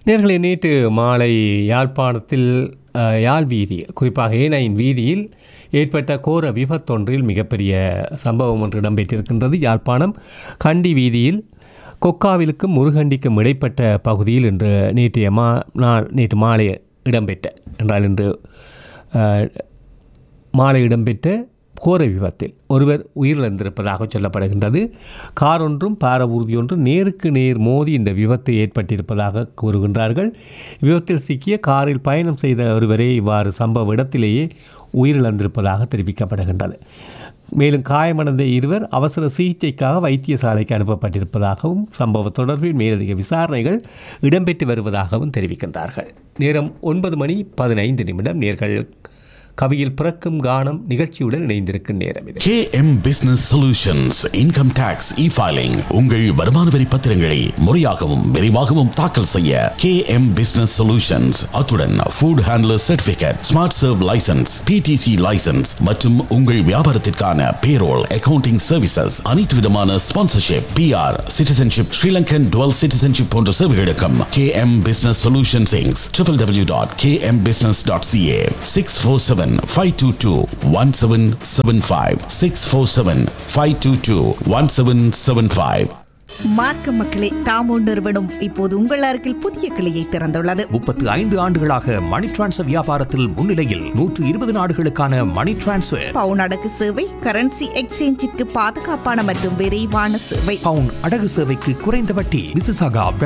நேர்களை நேற்று மாலை யாழ்ப்பாணத்தில் அஹ், யாழ் வீதியில் குறிப்பாக ஏனையின் வீதியில் ஏற்பட்ட கோர விபத்தொன்றில் மிகப்பெரிய சம்பவம் ஒன்று இடம்பெற்றிருக்கின்றது யாழ்ப்பாணம் கண்டி வீதியில் கொக்காவிலுக்கும் முருகண்டிக்கும் இடைப்பட்ட பகுதியில் இன்று நேற்றைய மா நாள் நேற்று மாலை இடம்பெற்ற என்றால் இன்று அஹ், மாலை இடம்பெற்ற கோர விபத்தில் ஒருவர் உயிரிழந்திருப்பதாக சொல்லப்படுகின்றது கார் ஒன்றும் பார ஊர்தி ஒன்றும் நேருக்கு நேர் மோதி இந்த விபத்து ஏற்பட்டிருப்பதாக கூறுகின்றார்கள் விபத்தில் சிக்கிய காரில் பயணம் செய்த ஒருவரே இவ்வாறு சம்பவ இடத்திலேயே உயிரிழந்திருப்பதாக தெரிவிக்கப்படுகின்றது மேலும் காயமடைந்த இருவர் அவசர சிகிச்சைக்காக வைத்தியசாலைக்கு அனுப்பப்பட்டிருப்பதாகவும் சம்பவ தொடர்பில் மேலதிக விசாரணைகள் இடம்பெற்று வருவதாகவும் தெரிவிக்கின்றார்கள் நேரம் ஒன்பது மணி பதினைந்து நிமிடம் நேர்கள் கவியில் பிறக்கும் கானம் நிகழ்ச்சியுடன் இணைந்திருக்கும் நேரம் இது KM Business Solutions Income Tax E-Filing உங்கள் வருமான வரி பத்திரங்களை முறையாகவும் விரைவாகவும் தாக்கல் செய்ய KM Business Solutions அத்துடன் Food Handler Certificate Smart Serve License PTC License மற்றும் உங்கள் வியாபாரத்திற்கான Payroll Accounting Services அனைத்து விதமான Sponsorship PR Citizenship Sri Lankan Dual Citizenship போன்ற சேவைகளுக்கும் KM Business Solutions Inc. www.kmbusiness.ca 647 522 1775 647 522 1775 மார்க்க மக்களே தாமோ நிறுவனம் இப்போது உங்கள் அருகில் புதிய கிளையை திறந்துள்ளது முப்பத்து ஐந்து ஆண்டுகளாக மணி டிரான்ஸ்ஃபர் வியாபாரத்தில் முன்னிலையில் நூற்று இருபது நாடுகளுக்கான மணி டிரான்ஸ்ஃபர் பவுன் அடகு சேவை கரன்சி எக்ஸ்சேஞ்சிற்கு பாதுகாப்பான மற்றும் விரைவான சேவை பவுன் அடகு சேவைக்கு குறைந்த வட்டி மிசிசாகா